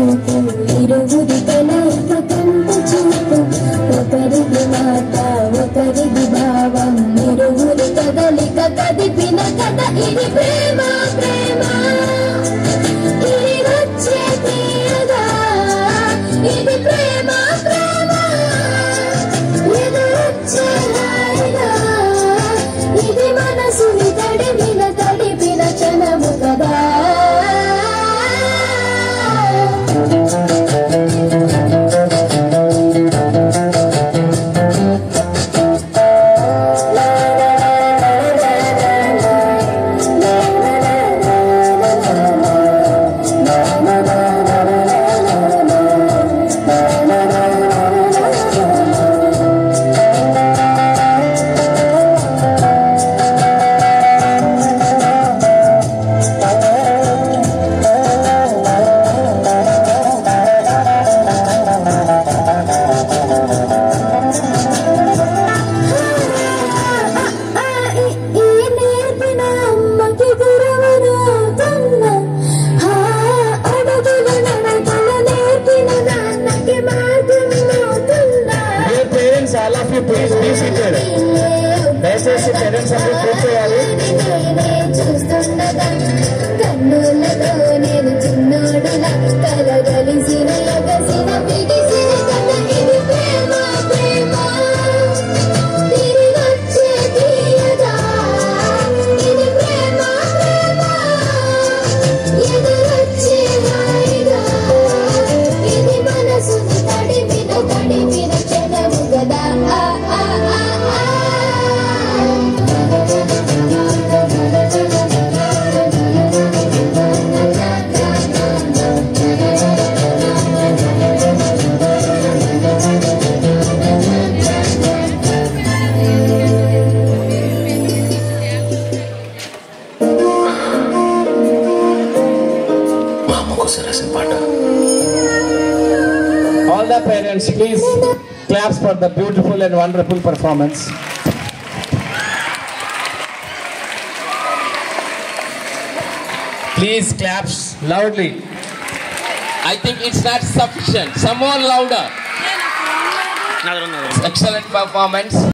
చూపు ఇరువురి కలయిక కంట చూపు ఒకరిది మాట ఒకరిది భావం ఇరువురి కదలిక కదిపిన కథ ఇది ప్రేమ ప్రేమ ఇది వచ్చే తీయగా ఇది ప్రేమ ప్రేమ ఎదురొచ్చే హాయిగా ఇది మనసుని తడిపిన తడిపిన క్షణము కదా ఆ, ఈ ఈ నేర్పిన అమ్మకి గురువునవుతున్న ఆ అడుగుల నడకల నేర్పిన నాన్నకి మార్గమవుతున్నా Dear parents, all of you please be seated. దయచేసి పేరెంట్స్ అందరూ కూర్చోవాలి నేనే చూస్తుండగా కన్నులతో నేను చిన్నోడులా కలగలిసిన ఎగసిన పిగిసిన కథ ఇది ప్రేమ ప్రేమ తిరిగొచ్చే తీయగా ఇది ప్రేమ ప్రేమ ఎదురొచ్చే హాయిగా ఇది మనసుని తడిపిన తడిపిన క్షణము కదా ఆ, ఆ, ఆ, ఆ. మా అమ్మ కోసం రాసిన పాట All the parents, please claps for the beautiful and wonderful performance. Please claps loudly. I think it's not sufficient. Some more louder. Excellent performance.